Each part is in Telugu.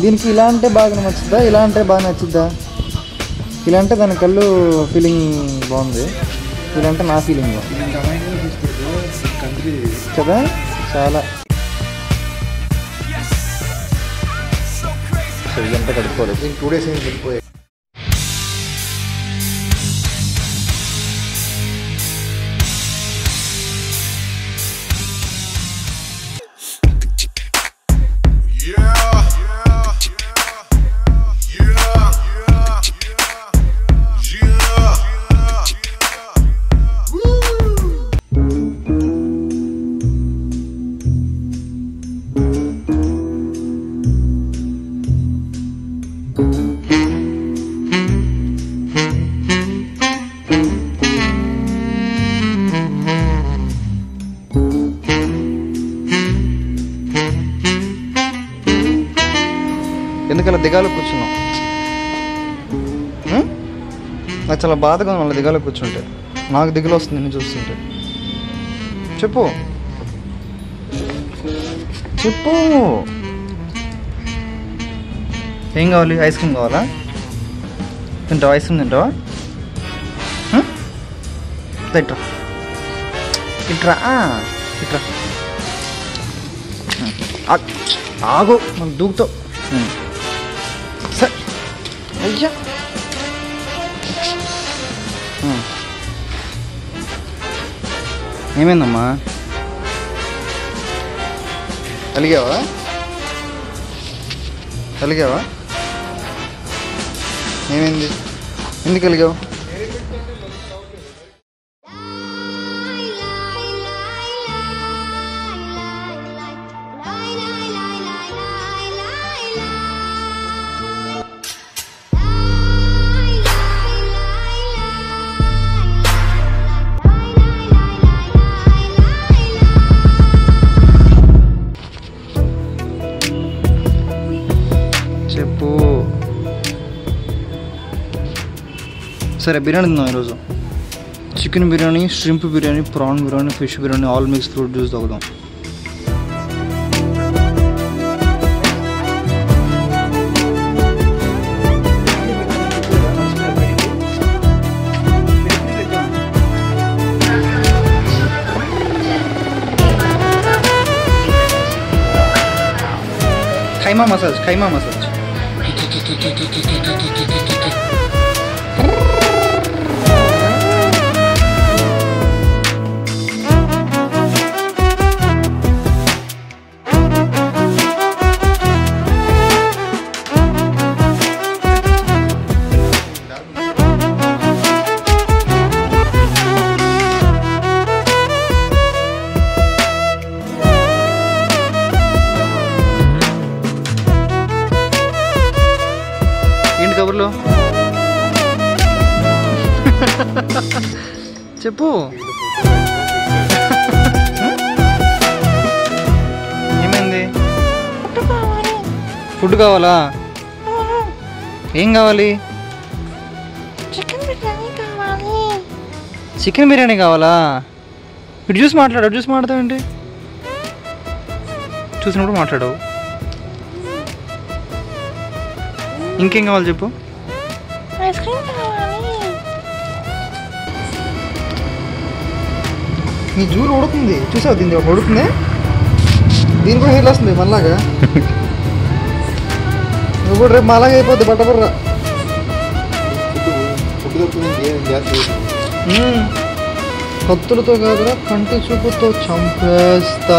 దీనికి ఇలా అంటే బాగా నచ్చుద్దా ఇలా అంటే బాగా నచ్చుద్దా ఇలా అంటే దాని కళ్ళు ఫీలింగ్ బాగుంది ఇలా అంటే నా ఫీలింగ్ కదా చాలా సో ఇదంతా కడుక్కోలేదు టూ డేస్ అయింది వెళ్ళిపోయాయి ఎందుకలా దిగాలో కూర్చున్నాం ఉం? నాకు చాలా బాధగా ఉంది వాళ్ళ దిగాలో కూర్చుంటే నాకు దిగులు వస్తుంది నిన్ను చూస్తుంటే చెప్పు చెప్పు ఏం కావాలి ఐస్ క్రీమ్ కావాలా తింటావా ఐస్ క్రీమ్ తింటావా ఉం? దా ఇట్రా ఇట్రా ఆ, ఇట్రా ఉం. ఆగ్- ఆగు మనం దూకుతావు ఉం. సరే అయ్యా ఉం. ఏమైందమ్మా కలిగావా కలిగావా ఏమైంది ఎందుకు కలిగావు చెప్పు సరే బిర్యానీ తిందాం ఈరోజు chicken biryani shrimp biryani prawn biryani fish biryani all mix fruit juice తాగుదాం ఖైమా మసాజ్ ఖైమా మసాజ్ ఏంటి కబుర్లో చెప్పు ఏమైంది ఫుడ్ కావాలా ఏం కావాలి చికెన్ బిర్యానీ కావాలి చికెన్ బిర్యానీ కావాలా ఇటు చూసి మాట్లాడు అటు చూసి మాట్లాడతావేంటి చూసినప్పుడు మాట్లాడవు ఇంకేం కావాలి చెప్పు ఐస్ క్రీమ్ కావాలి నీ జూలు ఉడుతుంది చూసావు దీన్ని ఒకటి ఉడుతుంది దీని కూడా హెయిర్ వస్తుంది మళ్ళాగా నువ్వు కూడా రేపు మళ్ళాగా అయిపోద్ది బట్టబుర్ర ఫుడ్ దొరుకుతుంది ఇంకేం గ్యాస్ లేదు. కత్తులతో కాదురా కంటి చూపుతో చంపేస్తా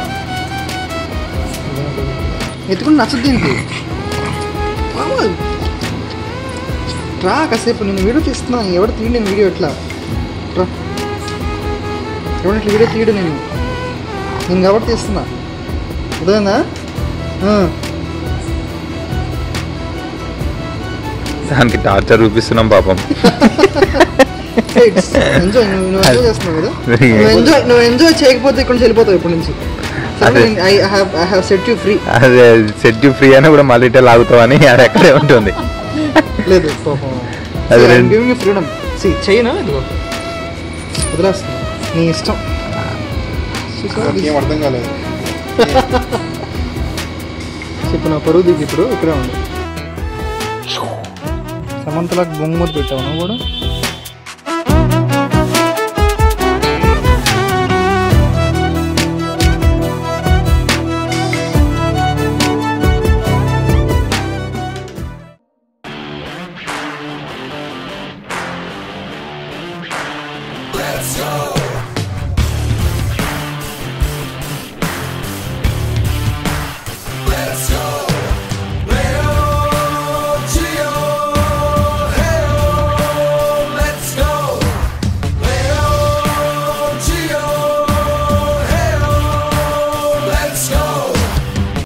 ఎత్తుకుని నచ్చదు దీనికి మామూలు. రా కాసేపు నేను వీడియో తీస్తున్నా ఎవరు తీయడు నేను వీడియో ఎట్లా రా ఎవరు ఇట్లా వీడియో తీయడు నేను నేను కాబట్టి తీస్తున్నా అర్థమైందా ఆ. దానికి టార్చర్ చూపిస్తున్నాం పాపం ఎంజాయ్ నువ్వు నువ్వు ఎంజాయ్ చేస్తున్నావు కదా నువ్వు ఎంజాయ్ నువ్వు ఎంజాయ్ చేయకపోతే ఇక్కడ నుంచి వెళ్ళిపోతావు ఇప్పటి నుంచి అదే. I have I have set you free అదే సెట్ ఫ్రీ అయినా కూడా మళ్ళీ ఇట్లా లాగుతావని అది అక్కడే ఉంటుంది లేదు పాపం అది రెండు- గివింగ్ యూ ఫ్రీడమ్ సి చేయనా ఇదిగో వదిలేస్తుంది నీ ఇష్టం చూసావా? ఏం అర్థం కాలేదు ఇప్పుడు నా పరువు దిగి ఇప్పుడు ఇక్కడే ఉంది సమంతలకు బొంగుమతి పెట్టావు నువ్వు కూడా